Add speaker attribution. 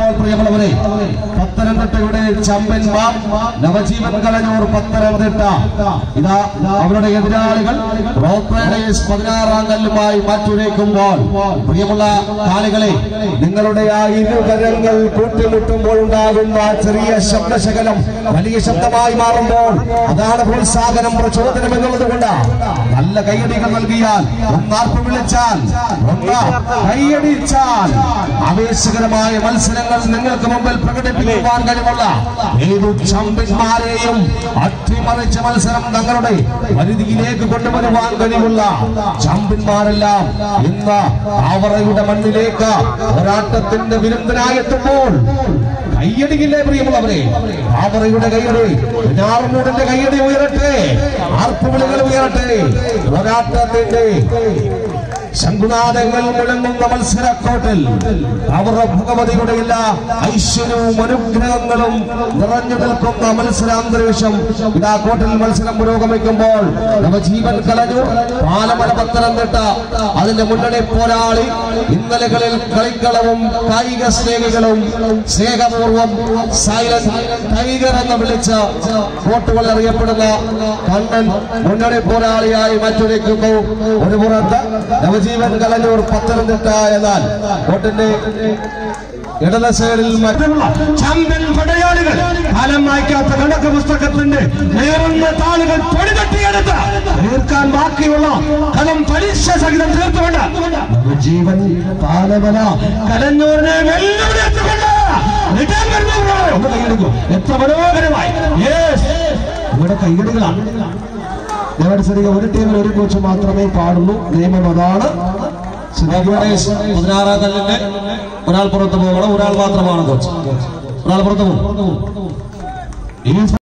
Speaker 1: വരുമ്പോൾ പ്രിയമുള്ളവരെ പത്തനംതിട്ടയുടെ ചമ്പന്മാർ നവജീവൻ കളഞ്ഞൂർ പത്തനംതിട്ട ഇതാ അവരുടെ എതിരാളികൾ റോപ്പേഡേഴ്സ് പതിനാറാം കല്ലുമായി മാറ്റുരയ്ക്കുമ്പോൾ പ്രിയമുള്ള കാളികളെ നിങ്ങളുടെ ആ ഇരുകരങ്ങൾ കൂട്ടിമുട്ടുമ്പോൾ ഉണ്ടാകുന്ന ചെറിയ ശബ്ദശകലം വലിയ ശബ്ദമായി മാറുമ്പോൾ അതാണ് പ്രോത്സാഹനം പ്രചോദനം എന്നുള്ളത് കൊണ്ട് നല്ല കൈയടികൾ നൽകിയാൽ ഒന്നാർപ്പ് വിളിച്ചാൽ ഒന്ന് കൈയടിച്ചാൽ ആവേശകരമായ മത്സരങ്ങൾ നിങ്ങൾക്ക് മുമ്പിൽ പ്രകടിപ്പിക്കുവാൻ കഴിവുള്ള ഏതു ചാമ്പ്യന്മാരെയും അട്ടിമറിച്ച മത്സരം തങ്ങളുടെ പരിധിയിലേക്ക് കൊണ്ടുവരുവാൻ കഴിവുള്ള ചാമ്പ്യന്മാരെല്ലാം ഇന്ന് ആവറയുടെ മണ്ണിലേക്ക് പോരാട്ടത്തിന്റെ വിരുദ്ധനായെത്തുമ്പോൾ കയ്യടിക്കില്ലേ പ്രിയമുള്ളവരെ ആവറയുടെ കയ്യടി ഞാറുമൂടിന്റെ കയ്യടി ഉയരട്ടെ ആർപ്പുവിളികൾ ഉയരട്ടെ പോരാട്ടത്തിന്റെ ശംഖുനാഥങ്ങൾ മുഴങ്ങുന്ന മത്സരക്കോട്ടിൽ അവർ ഭഗവതിയുടെ എല്ലാ ഐശ്വര്യവും അനുഗ്രഹങ്ങളും നിറഞ്ഞു നിൽക്കുന്ന മത്സരാന്തരീക്ഷം ഇതാ കോട്ടിൽ മത്സരം പുരോഗമിക്കുമ്പോൾ നവജീവൻ കളഞ്ഞു പാലമല പത്തനംതിട്ട അതിന്റെ മുന്നണി പോരാളി ഇന്നലകളിൽ കളിക്കളവും കായിക സ്നേഹികളും സ്നേഹപൂർവം സൈലന്റ് ടൈഗർ എന്ന് വിളിച്ച കോട്ടുകൾ അറിയപ്പെടുന്ന കണ്ണൻ മുന്നണി പോരാളിയായി മാറ്റുരയ്ക്കുന്നു ഒരു പുറത്ത് നവജീവൻ കലഞ്ഞൂർ പത്തനംതിട്ട എന്നാൽ കോട്ടിന്റെ ഇടല സൈഡിൽ മറ്റുള്ള
Speaker 2: ചാമ്പ്യൻ പടയാളികൾ കാലം വായിക്കാത്ത കണക്ക് പുസ്തകത്തിന്റെ നേർന്ന താളുകൾ പൊടിതട്ടിയെടുത്ത് തീർക്കാൻ ബാക്കിയുള്ള കലം പരീക്ഷ സഹിതം തീർത്തുകൊണ്ട് ജീവൻ പാലവന കലഞ്ഞൂരിനെ വെല്ലുവിളിയെത്തുകൊണ്ട് റിട്ടേൺ വരുന്നവരോട് ഒന്ന് കൈയെടുക്കും എത്ര മനോഹരമായി Yes. ഇവിടെ കൈയടികളാണ് ദേവസ്വരിക ഒരു ടീമിൽ ഒരു കോച്ച് മാത്രമേ പാടുള്ളൂ നിയമം അതാണ്
Speaker 1: ഗണേഷ് പതിനാറാം കല്ലിന്റെ ഒരാൾ പുറത്തു പോകണം ഒരാൾ മാത്രമാണ് കോച്ച് ഒരാൾ പുറത്തു പോകും
Speaker 2: ഈ